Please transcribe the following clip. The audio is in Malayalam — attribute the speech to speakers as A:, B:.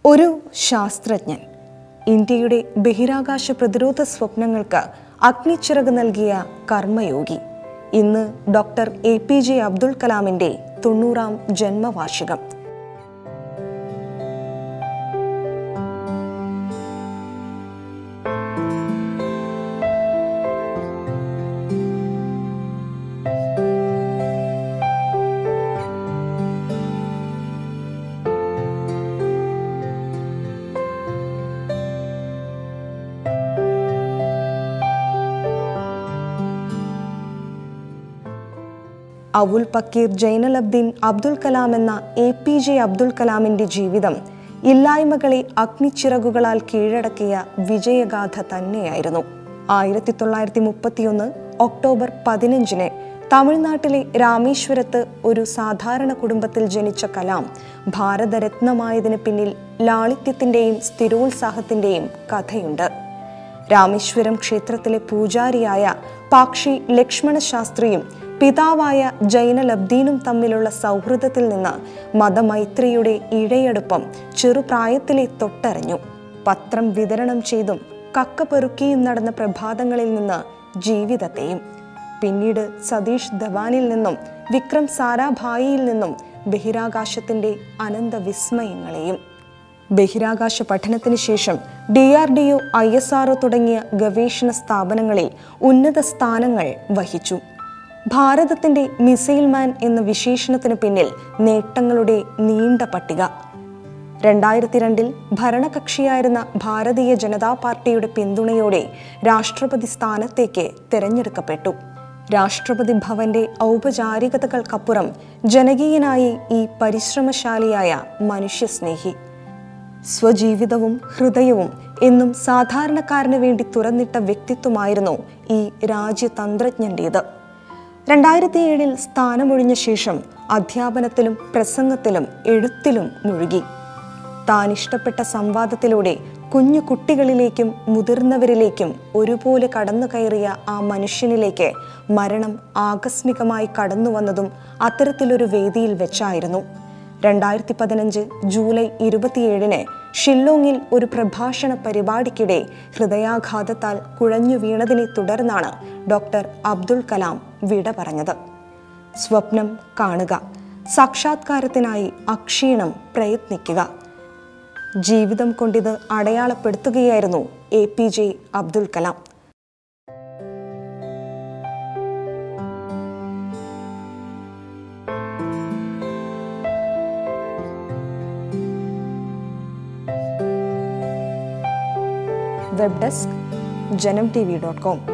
A: ഒരു ശാസ്ത്രജ്ഞൻ ഇന്ത്യയുടെ ബഹിരാകാശ പ്രതിരോധ സ്വപ്നങ്ങൾക്ക് അഗ്നിച്ചിറക് നൽകിയ കർമ്മയോഗി ഇന്ന് doctor A P J Abdul കലാമിന്റെ തൊണ്ണൂറാം ജന്മവാർഷികം അവുൽ പക്കീർ ജൈനലബ്ദീൻ അബ്ദുൽ കലാം എന്ന എ പി ജെ അബ്ദുൽ കലാമിന്റെ ജീവിതം ഇല്ലായ്മകളെ അഗ്നിച്ചിറകുകളാൽ കീഴടക്കിയ വിജയഗാഥ തന്നെയായിരുന്നു ആയിരത്തി തൊള്ളായിരത്തി മുപ്പത്തിയൊന്ന് ഒക്ടോബർ പതിനഞ്ചിന് തമിഴ്നാട്ടിലെ രാമേശ്വരത്ത് ഒരു സാധാരണ കുടുംബത്തിൽ ജനിച്ച കലാം ഭാരതരത്നമായതിന് പിന്നിൽ ലാളിത്യത്തിന്റെയും സ്ഥിരോത്സാഹത്തിന്റെയും കഥയുണ്ട് രാമേശ്വരം ക്ഷേത്രത്തിലെ പൂജാരിയായ പാക്ഷി ലക്ഷ്മണ ശാസ്ത്രിയും പിതാവായ ജൈനലബ്ദീനും തമ്മിലുള്ള സൗഹൃദത്തിൽ നിന്ന് മതമൈത്രിയുടെ ഇഴയടുപ്പം ചെറുപ്രായത്തിലെ തൊട്ടറിഞ്ഞു പത്രം വിതരണം ചെയ്തും കക്ക പെറുക്കിയും നടന്ന പ്രഭാതങ്ങളിൽ നിന്ന് ജീവിതത്തെയും പിന്നീട് സതീഷ് ധവാനിൽ നിന്നും വിക്രം സാരാഭായിയിൽ നിന്നും ബഹിരാകാശത്തിന്റെ അനന്ത വിസ്മയങ്ങളെയും ബഹിരാകാശ പഠനത്തിന് ശേഷം D R D O I S R തുടങ്ങിയ ഗവേഷണ സ്ഥാപനങ്ങളിൽ ഉന്നത സ്ഥാനങ്ങൾ വഹിച്ചു ഭാരതത്തിന്റെ മിസൈൽ മാൻ എന്ന വിശേഷണത്തിന് പിന്നിൽ നേട്ടങ്ങളുടെ നീണ്ട പട്ടിക രണ്ടായിരത്തി രണ്ടിൽ ഭരണകക്ഷിയായിരുന്ന ഭാരതീയ ജനതാ പാർട്ടിയുടെ പിന്തുണയോടെ രാഷ്ട്രപതി സ്ഥാനത്തേക്ക് തിരഞ്ഞെടുക്കപ്പെട്ടു രാഷ്ട്രപതി ഭവന്റെ ഔപചാരികതകൾക്കപ്പുറം ജനകീയനായി ഈ പരിശ്രമശാലിയായ മനുഷ്യസ്നേഹി സ്വജീവിതവും ഹൃദയവും എന്നും സാധാരണക്കാരന് വേണ്ടി തുറന്നിട്ട വ്യക്തിത്വമായിരുന്നു ഈ രാജ്യതന്ത്രജ്ഞൻ്റേത് രണ്ടായിരത്തി ഏഴിൽ സ്ഥാനമൊഴിഞ്ഞ ശേഷം അധ്യാപനത്തിലും പ്രസംഗത്തിലും എഴുത്തിലും മുഴുകി താൻ ഇഷ്ടപ്പെട്ട സംവാദത്തിലൂടെ കുഞ്ഞു കുട്ടികളിലേക്കും മുതിർന്നവരിലേക്കും ഒരുപോലെ കടന്നു കയറിയ ആ മനുഷ്യനിലേക്ക് മരണം ആകസ്മികമായി കടന്നു വന്നതും അത്തരത്തിലൊരു വേദിയിൽ വെച്ചായിരുന്നു രണ്ടായിരത്തി പതിനഞ്ച് ജൂലൈ ഇരുപത്തിയേഴിന് ഷില്ലോങ്ങിൽ ഒരു പ്രഭാഷണ പരിപാടിക്കിടെ ഹൃദയാഘാതത്താൽ കുഴഞ്ഞു വീണതിനെ തുടർന്നാണ് ഡോക്ടർ അബ്ദുൽ കലാം വിട പറഞ്ഞത് സ്വപ്നം കാണുക സാക്ഷാത്കാരത്തിനായി അക്ഷീണം പ്രയത്നിക്കുക ജീവിതം കൊണ്ടിത് അടയാളപ്പെടുത്തുകയായിരുന്നു A P J Abdul Kalam web desk Janam T V dot com